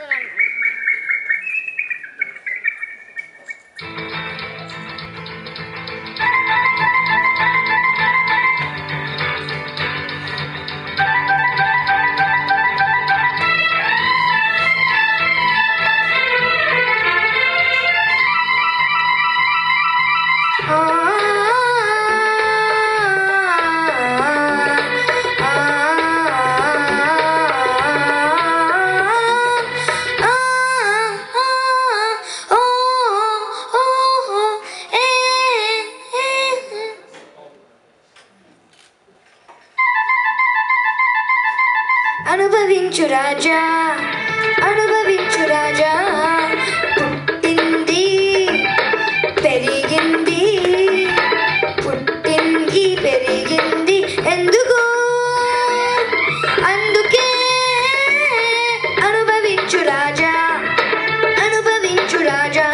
అనుభవించు రాజా అనుభవించు రాజా పుట్టింది పెరిగింది పుట్టింది పెరిగింది ఎందుకు అందుకే అనుభవించు రాజా అనుభవించు రాజా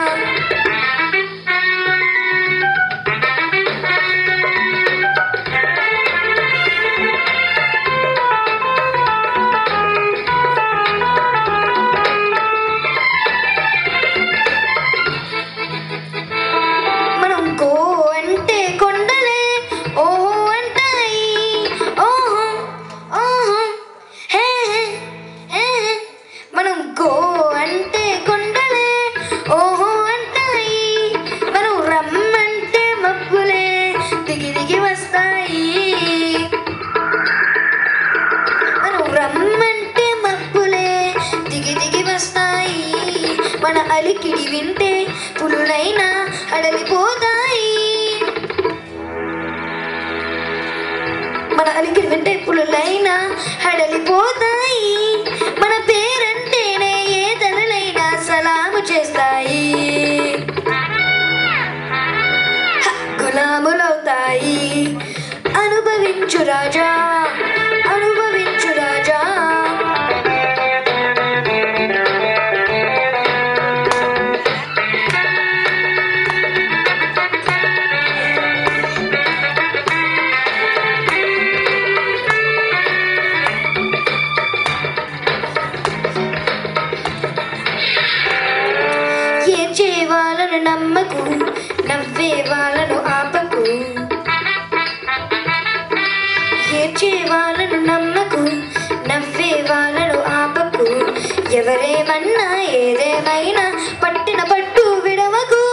మనం గో అంటే కొండలే ఓహో అంటాయి ఓహో ఓహో హే హే, హే హే. మనం గో అంటే కొండలే ఓహో అంటాయి మనం రమ్మంటే మబ్బులే దిగి దిగి వస్తాయి మనం రమ్మంటే మబ్బులే దిగి దిగి వస్తాయి మన అలికిడి వింటే పులులైనా అడలిపోతాయి మన అలికిడి వింటే పులులైనా హడలిపోతాయి మన పేరంటేనే ఏ తలలైనా సలాము చేస్తాయి హ, గులాములవుతాయి అనుభవించు రాజా అనుభవించు రాజా ఏడ్చే వాళ్ళను నమ్మకు నవ్వే వాళ్ళను ఆపకు ఏడ్చే వాళ్ళను నమ్మకు నవ్వే వాళ్ళను ఆపకు ఎవరేమన్నా ఏదేమైనా పట్టిన పట్టు విడవకు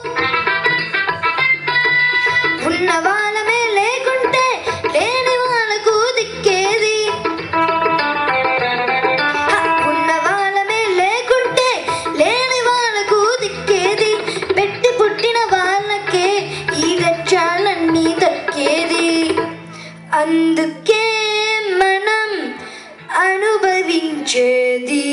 ఉన్న వాళ్ళమే లేకుంటే లేని వాళ్ళకు దిక్కేది హ, ఉన్న వాళ్ళమే లేకుంటే లేని వాళ్ళకు దిక్కేది పెట్టి పుట్టిన వాళ్ళకే ఈ లక్ష్యాలన్నీ దక్కేది అందుకే మనం అనుభవించేది